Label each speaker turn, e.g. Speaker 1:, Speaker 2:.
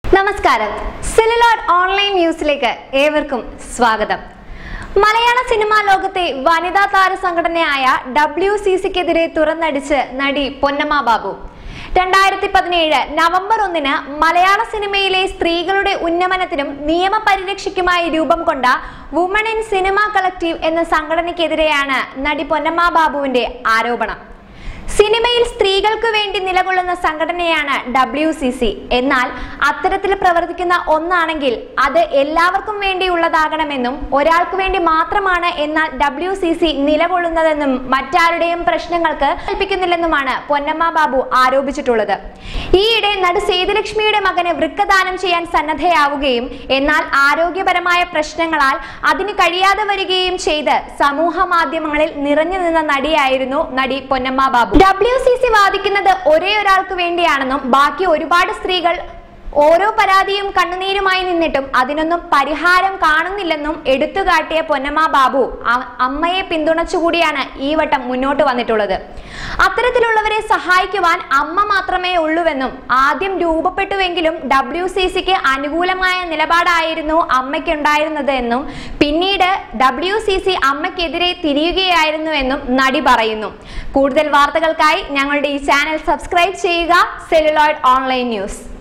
Speaker 1: നമസ്കാരം celluloid online ന്യൂസിലേക്ക് ഏവർക്കും സ്വാഗതം മലയാള സിനിമാ ലോകത്തെ വനിതാ താര സംഘടനയായ ഡബ്ല്യു സി സിക്കെതിരെ തുറന്നടിച്ച് നടി പൊന്നമ്മ ബാബു രണ്ടായിരത്തി പതിനേഴ് നവംബർ ഒന്നിന് മലയാള സിനിമയിലെ സ്ത്രീകളുടെ ഉന്നമനത്തിനും നിയമപരിരക്ഷയ്ക്കുമായി രൂപം കൊണ്ട വുമൺ ഇൻ സിനിമ കളക്റ്റീവ് എന്ന സംഘടനയ്ക്കെതിരെയാണ് നടി പൊന്നമ്മ ബാബുവിന്റെ ആരോപണം സിനിമയിൽ സ്ത്രീകൾക്ക് വേണ്ടി നിലകൊള്ളുന്ന സംഘടനയാണ് ഡബ്ല്യു സി സി എന്നാൽ അത്തരത്തിൽ പ്രവർത്തിക്കുന്ന ഒന്നാണെങ്കിൽ അത് എല്ലാവർക്കും വേണ്ടിയുള്ളതാകണമെന്നും ഒരാൾക്ക് വേണ്ടി മാത്രമാണ് എന്നാൽ ഡബ്ല്യു സി സി നിലകൊള്ളുന്നതെന്നും മറ്റാരുടെയും പ്രശ്നങ്ങൾക്ക് കൽപ്പിക്കുന്നില്ലെന്നുമാണ് പൊന്നമ്മ ബാബു ആരോപിച്ചിട്ടുള്ളത് ഈയിടെ നടു സേതുലക്ഷ്മിയുടെ മകന് വൃക്കദാനം ചെയ്യാൻ സന്നദ്ധയാവുകയും എന്നാൽ ആരോഗ്യപരമായ പ്രശ്നങ്ങളാൽ അതിന് കഴിയാതെ വരികയും ചെയ്ത് സമൂഹ മാധ്യമങ്ങളിൽ നിറഞ്ഞു നിന്ന നടിയായിരുന്നു നടി Ponnamma Babu W C C വാദിക്കുന്നത് ഒരേ ഒരാൾക്ക് വേണ്ടിയാണെന്നും ബാക്കി ഒരുപാട് സ്ത്രീകൾ ഓരോ പരാതിയും കണ്ണുനീരുമായി നിന്നിട്ടും അതിനൊന്നും പരിഹാരം കാണുന്നില്ലെന്നും എടുത്തുകാട്ടിയ പൊന്നമ്മ ബാബു അ- അമ്മയെ പിന്തുണച്ചുകൂടിയാണ് ഈ വട്ടം മുന്നോട്ട് വന്നിട്ടുള്ളത് അത്തരത്തിലുള്ളവരെ സഹായിക്കുവാൻ അമ്മ മാത്രമേ ഉള്ളൂവെന്നും ആദ്യം രൂപപ്പെട്ടുവെങ്കിലും ഡബ്ല്യു സി സിക്ക് അനുകൂലമായ നിലപാടായിരുന്നു അമ്മയ്ക്കുണ്ടായിരുന്നത് എന്നും പിന്നീട് ഡബ്ല്യു സി സി അമ്മയ്ക്കെതിരെ തിരിയുകയായിരുന്നുവെന്നും നടി പറയുന്നു കൂടുതൽ വാർത്തകൾക്കായി ഞങ്ങളുടെ ഈ ചാനൽ സബ്സ്ക്രൈബ് ചെയ്യുക സെല്ലുലോയിഡ് ഓൺലൈൻ ന്യൂസ്